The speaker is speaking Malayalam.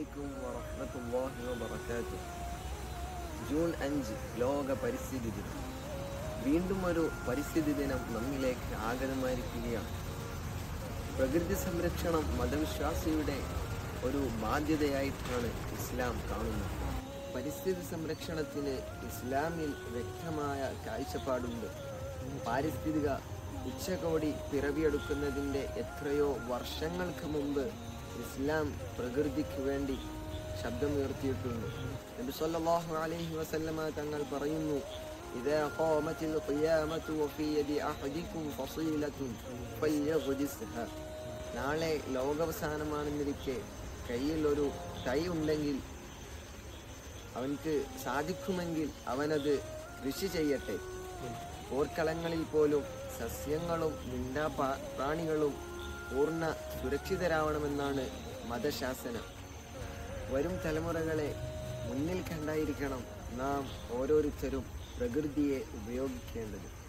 അലൈക്കും വറഹ്മത്തുള്ളാഹി വബറകാതുഹു ജൂൺ അഞ്ച് ലോക പരിസ്ഥിതി ദിനം വീണ്ടും ഒരു പരിസ്ഥിതി ദിനം നമ്മിലേക്ക് ആഗതമായിരിക്കുകയാണ് പ്രകൃതി സംരക്ഷണം മതവിശ്വാസിയുടെ ഒരു ബാധ്യതയായിട്ടാണ് ഇസ്ലാം കാണുന്നത് പരിസ്ഥിതി സംരക്ഷണത്തിന് ഇസ്ലാമിൽ വ്യക്തമായ കാഴ്ചപ്പാടുണ്ട് പാരിസ്ഥിതിക ഉച്ചകോടി പിറവിയെടുക്കുന്നതിൻ്റെ എത്രയോ വർഷങ്ങൾക്ക് മുമ്പ് ഇസ്ലാം പ്രകൃതിക്ക് വേണ്ടി ശബ്ദമുയർത്തിയിട്ടുണ്ട് നബി സല്ലല്ലാഹു അലൈഹി വസല്ലമ തങ്ങൾ പറയുന്നു إذا قامت القيامة وفي يد أحدكم فصيلة فليغرسها നാളെ ലോകാവസാനമാണെന്നിരിക്കെ കയ്യിൽ ഒരു തൈ ഉണ്ടെങ്കിൽ അവൻക്ക് സാധിക്കുമെങ്കിൽ അവനത് കൃഷി ചെയ്യട്ടെ പോർക്കളങ്ങളിൽ പോലും സസ്യങ്ങളും മിണ്ടാ പാ- പ്രാണികളും പൂർണ്ണ സുരക്ഷിതരാവണമെന്നാണ് മതശാസനം വരും തലമുറകളെ മുന്നിൽ കണ്ടായിരിക്കണം നാം ഓരോരുത്തരും പ്രകൃതിയെ ഉപയോഗിക്കേണ്ടത്